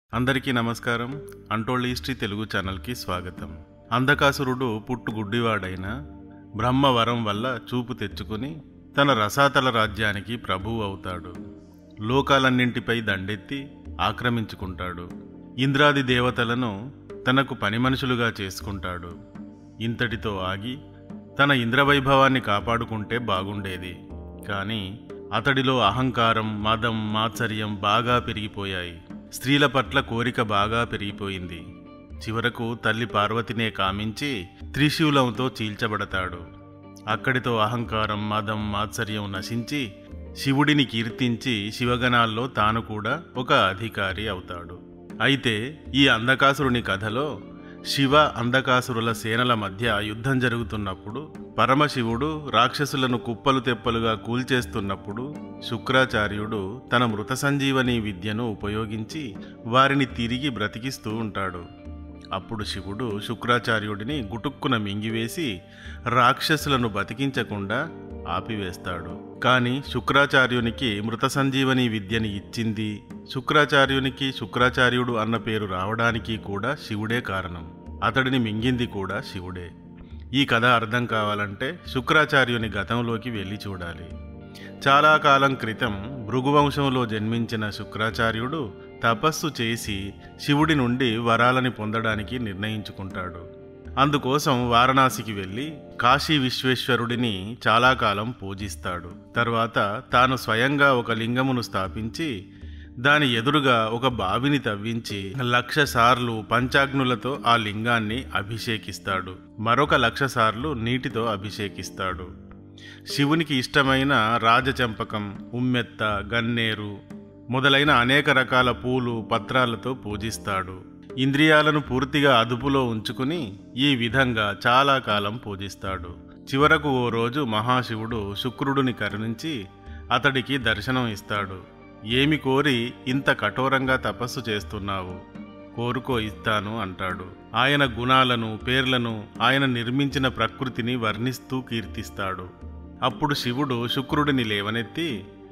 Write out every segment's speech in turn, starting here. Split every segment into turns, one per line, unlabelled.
అందరికీ నమస్కారం అంటోళ్ళ హిస్టరీ తెలుగు ఛానల్కి స్వాగతం అంధకాసురుడు పుట్టు గుడ్డివాడైన బ్రహ్మవరం వల్ల చూపు తెచ్చుకుని తన రసాతల రాజ్యానికి ప్రభువు అవుతాడు లోకాలన్నింటిపై దండెత్తి ఆక్రమించుకుంటాడు ఇంద్రాది దేవతలను తనకు పని మనుషులుగా చేసుకుంటాడు ఇంతటితో ఆగి తన ఇంద్రవైభవాన్ని కాపాడుకుంటే బాగుండేది కానీ అతడిలో అహంకారం మదం మాత్సర్యం బాగా పెరిగిపోయాయి స్త్రీల పట్ల కోరిక బాగా పెరిగిపోయింది చివరకు తల్లి పార్వతినే కామించి త్రిశూలంతో చీల్చబడతాడు అక్కడితో అహంకారం మదం మాత్సర్యం నశించి శివుడిని కీర్తించి శివగణాల్లో తాను కూడా ఒక అధికారి అవుతాడు అయితే ఈ అంధకాసురుని కథలో శివ అంధకాసురుల సేనల మధ్య యుద్ధం జరుగుతున్నప్పుడు పరమశివుడు రాక్షసులను కుప్పలు తెప్పలుగా కూల్చేస్తున్నప్పుడు శుక్రాచార్యుడు తన మృత సంజీవని విద్యను ఉపయోగించి వారిని తిరిగి బ్రతికిస్తూ ఉంటాడు అప్పుడు శివుడు శుక్రాచార్యుడిని గుటుక్కున మింగివేసి రాక్షసులను బతికించకుండా ఆపివేస్తాడు కానీ శుక్రాచార్యునికి మృత సంజీవని విద్యని ఇచ్చింది శుక్రాచార్యునికి శుక్రాచార్యుడు అన్న పేరు రావడానికి కూడా శివుడే కారణం అతడిని మింగింది కూడా శివుడే ఈ కథ అర్థం కావాలంటే శుక్రాచార్యుని గతంలోకి వెళ్ళి చూడాలి చాలా కాలం క్రితం భృగువంశంలో జన్మించిన శుక్రాచార్యుడు తపస్సు చేసి శివుడి నుండి వరాలని పొందడానికి నిర్ణయించుకుంటాడు అందుకోసం వారణాసికి వెళ్ళి కాశీ విశ్వేశ్వరుడిని చాలా కాలం పూజిస్తాడు తర్వాత తాను స్వయంగా ఒక లింగమును స్థాపించి దాని ఎదురుగా ఒక బావిని తవ్వించి లక్ష సార్లు పంచాగ్నులతో ఆ లింగాన్ని అభిషేకిస్తాడు మరొక లక్ష సార్లు నీటితో అభిషేకిస్తాడు శివునికి ఇష్టమైన రాజచంపకం ఉమ్మెత్త గన్నేరు మొదలైన అనేక రకాల పూలు పత్రాలతో పూజిస్తాడు ఇంద్రియాలను పూర్తిగా అదుపులో ఉంచుకుని ఈ విధంగా చాలా కాలం పూజిస్తాడు చివరకు ఓ రోజు మహాశివుడు శుక్రుడిని కరుణించి అతడికి దర్శనం ఇస్తాడు ఏమి కోరి ఇంత కఠోరంగా తపస్సు చేస్తున్నావు కోరుకో ఇస్తాను అంటాడు ఆయన గుణాలను పేర్లను ఆయన నిర్మించిన ప్రకృతిని వర్ణిస్తూ కీర్తిస్తాడు అప్పుడు శివుడు శుక్రుడిని లేవనెత్తి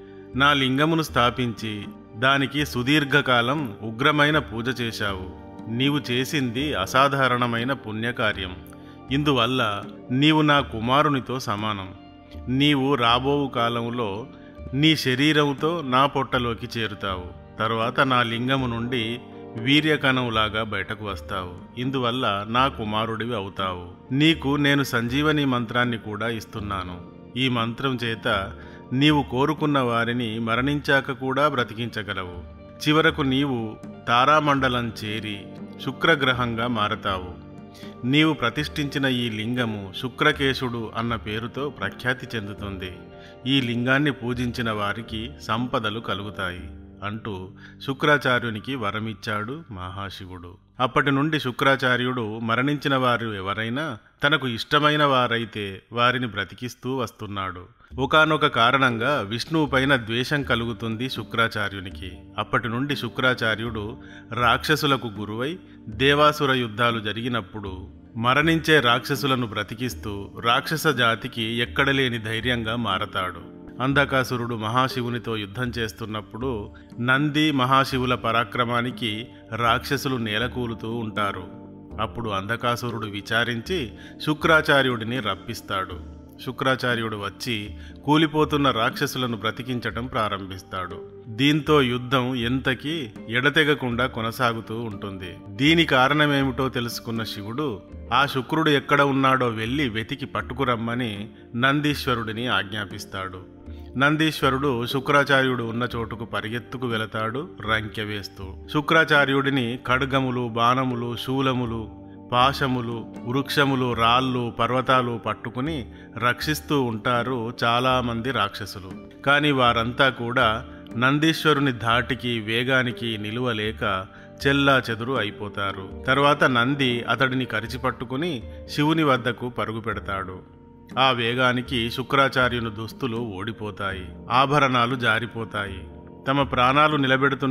నా లింగమును స్థాపించి దానికి సుదీర్ఘకాలం ఉగ్రమైన పూజ చేశావు నీవు చేసింది అసాధారణమైన పుణ్యకార్యం ఇందువల్ల నీవు నా కుమారునితో సమానం నీవు రాబోవు కాలంలో నీ శరీరంతో నా పొట్టలోకి చేరుతావు తరువాత నా లింగము నుండి వీర్యకణంలాగా బయటకు వస్తావు ఇందువల్ల నా కుమారుడివి అవుతావు నీకు నేను సంజీవని మంత్రాన్ని కూడా ఇస్తున్నాను ఈ మంత్రం చేత నీవు కోరుకున్న వారిని మరణించాక కూడా బ్రతికించగలవు చివరకు నీవు తారామండలం చేరి శుక్రగ్రహంగా మారతావు నీవు ప్రతిష్ఠించిన ఈ లింగము శుక్రకేశుడు అన్న పేరుతో ప్రఖ్యాతి చెందుతుంది ఈ లింగాన్ని పూజించిన వారికి సంపదలు కలుగుతాయి అంటూ శుక్రాచార్యునికి వరమిచ్చాడు మహాశివుడు అప్పటి నుండి శుక్రాచార్యుడు మరణించిన వారు ఎవరైనా తనకు ఇష్టమైన వారైతే వారిని బ్రతికిస్తూ వస్తున్నాడు ఒకనొక కారణంగా విష్ణువు పైన ద్వేషం కలుగుతుంది శుక్రాచార్యునికి అప్పటి నుండి శుక్రాచార్యుడు రాక్షసులకు గురువై దేవాసుర యుద్ధాలు జరిగినప్పుడు మరణించే రాక్షసులను బ్రతికిస్తూ రాక్షస జాతికి ఎక్కడలేని ధైర్యంగా మారతాడు అంధకాసురుడు మహాశివునితో యుద్ధం చేస్తున్నప్పుడు నంది మహాశివుల పరాక్రమానికి రాక్షసులు నేలకూలుతూ ఉంటారు అప్పుడు అంధకాసురుడు విచారించి శుక్రాచార్యుడిని రప్పిస్తాడు శుక్రాచార్యుడు వచ్చి కూలిపోతున్న రాక్షసులను బ్రతికించటం ప్రారంభిస్తాడు దీంతో యుద్ధం ఎంతకీ ఎడతెగకుండా కొనసాగుతూ ఉంటుంది దీని కారణమేమిటో తెలుసుకున్న శివుడు ఆ శుక్రుడు ఎక్కడ ఉన్నాడో వెళ్ళి వెతికి పట్టుకురమ్మని నందీశ్వరుడిని ఆజ్ఞాపిస్తాడు నందీశ్వరుడు శుక్రాచార్యుడు ఉన్న చోటుకు పరిగెత్తుకు వెళతాడు రంకె వేస్తూ శుక్రాచార్యుడిని ఖడ్గములు బాణములు శూలములు పాశములు వృక్షములు రాళ్ళు పర్వతాలు పట్టుకుని రక్షిస్తూ ఉంటారు చాలామంది రాక్షసులు కానీ వారంతా కూడా నందీశ్వరుని ధాటికి వేగానికి నిలువలేక చెల్లా చెదురు అయిపోతారు తర్వాత నంది అతడిని కరిచిపట్టుకుని శివుని వద్దకు పరుగు పెడతాడు ఆ వేగానికి శుక్రాచార్యుని దుస్తులు ఓడిపోతాయి ఆభరణాలు జారిపోతాయి తమ ప్రాణాలు నిలబెడుతున్న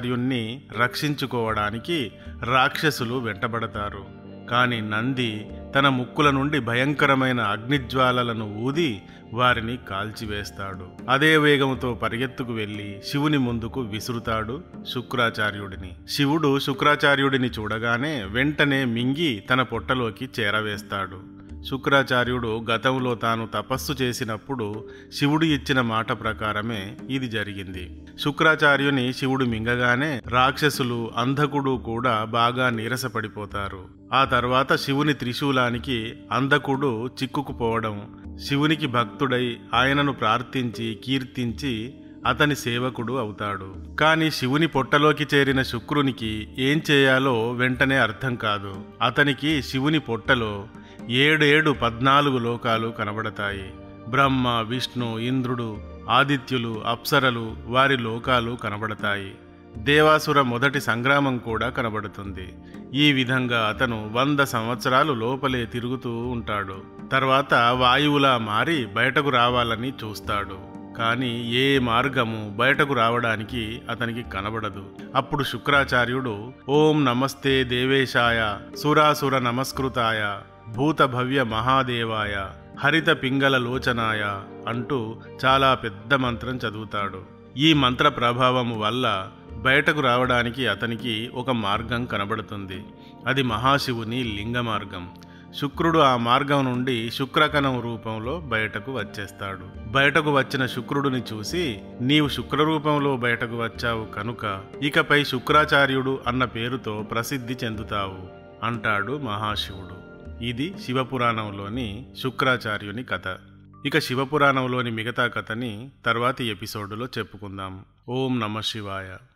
శుక్రాచార్యుణ్ణి రక్షించుకోవడానికి రాక్షసులు వెంటబడతారు కాని నంది తన ముక్కుల నుండి భయంకరమైన అగ్నిజ్వాలలను ఊది వారిని కాల్చివేస్తాడు అదే వేగంతో పరిగెత్తుకు వెళ్లి శివుని ముందుకు విసురుతాడు శుక్రాచార్యుడిని శివుడు శుక్రాచార్యుడిని చూడగానే వెంటనే మింగి తన పొట్టలోకి చేరవేస్తాడు శుక్రాచార్యుడు గతంలో తాను తపస్సు చేసినప్పుడు శివుడు ఇచ్చిన మాట ప్రకారమే ఇది జరిగింది శుక్రాచార్యుని శివుడు మింగగానే రాక్షసులు అంధకుడు కూడా బాగా నీరసపడిపోతారు ఆ తర్వాత శివుని త్రిశూలానికి అంధకుడు చిక్కుకుపోవడం శివునికి భక్తుడై ఆయనను ప్రార్థించి కీర్తించి అతని సేవకుడు అవుతాడు కాని శివుని పొట్టలోకి చేరిన శుక్రునికి ఏం చేయాలో వెంటనే అర్థం కాదు అతనికి శివుని పొట్టలో ఏడేడు పద్నాలుగు లోకాలు కనబడతాయి బ్రహ్మ విష్ణు ఇంద్రుడు ఆదిత్యులు అప్సరలు వారి లోకాలు కనబడతాయి దేవాసుర మొదటి సంగ్రామం కూడా కనబడుతుంది ఈ విధంగా అతను వంద సంవత్సరాలు లోపలే తిరుగుతూ ఉంటాడు తర్వాత వాయువులా మారి బయటకు రావాలని చూస్తాడు కానీ ఏ మార్గము బయటకు రావడానికి అతనికి కనబడదు అప్పుడు శుక్రాచార్యుడు ఓం నమస్తే దేవేశాయ సురాసుర నమస్కృతాయ భూత భవ్య మహాదేవాయ హరిత పింగళ లోచనాయ అంటూ చాలా పెద్ద మంత్రం చదువుతాడు ఈ మంత్ర ప్రభావము వల్ల బయటకు రావడానికి అతనికి ఒక మార్గం కనబడుతుంది అది మహాశివుని లింగ మార్గం శుక్రుడు ఆ మార్గం నుండి శుక్రకణం రూపంలో బయటకు వచ్చేస్తాడు బయటకు వచ్చిన శుక్రుడిని చూసి నీవు శుక్ర రూపంలో బయటకు వచ్చావు కనుక ఇకపై శుక్రాచార్యుడు అన్న పేరుతో ప్రసిద్ధి చెందుతావు అంటాడు మహాశివుడు ఇది శివపురాణంలోని శుక్రాచార్యుని కథ ఇక శివపురాణంలోని మిగతా కథని తర్వాతి ఎపిసోడులో చెప్పుకుందాం ఓం నమ శివాయ